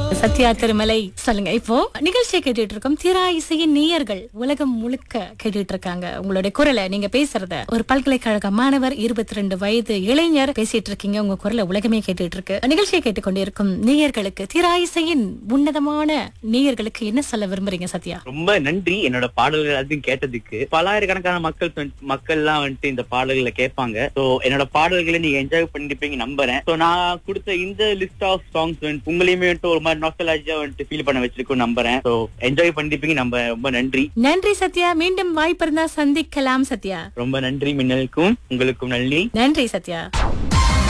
சத்யா திருமலை சொல்லுங்க இப்போ நிகழ்ச்சியை கேட்டுட்டு இருக்கோம் திரா இசையின் நேயர்கள் உலகம் முழுக்க கேட்டுட்டு இருக்காங்க உங்களுடைய குரலை நீங்க பேசுறத ஒரு பல்கலைக்கழக மாணவர் இருபத்தி ரெண்டு வயது இளைஞர் பேசிட்டு இருக்கீங்க உங்க குரலை உலகமே கேட்டுட்டு இருக்கு நிகழ்ச்சியை கேட்டுக்கொண்டிருக்கும் நேயர்களுக்கு திரா இசையின் உன்னதமான நேயர்களுக்கு என்ன சொல்ல விரும்புறீங்க சத்யா ரொம்ப நன்றி என்னோட பாடல்கள் எல்லாத்தையும் கேட்டதுக்கு பலாயிரக்கணக்கான மக்கள் வந்து- மக்கள் எல்லாம் வந்துட்டு இந்த பாடல்களை கேட்பாங்க சோ என்னோட பாடல்களை நீங்க என்ஜாய் பண்ணிருப்பீங்க நம்புறேன் சோ நான் கொடுத்த இந்த லிஸ்ட் ஆஃப் சாங்ஸ் வந்துட்டு உங்களையுமே வந்துட்டு ஒரு மாதிரி நாஸ்டலாஜியா வந்துட்டு ஃபீல் பண்ண வச்சிருக்கோம் நம்புறேன் சோ என்ஜாய் பண்ணிருப்பீங்க நம்ப ரொம்ப நன்றி நன்றி சத்யா மீண்டும் வாய்ப்பு இருந்தா சந்திக்கலாம் சத்யா ரொம்ப நன்றி மின்னலுக்கும் உங்களுக்கும் நன்றி நன்றி சத்யா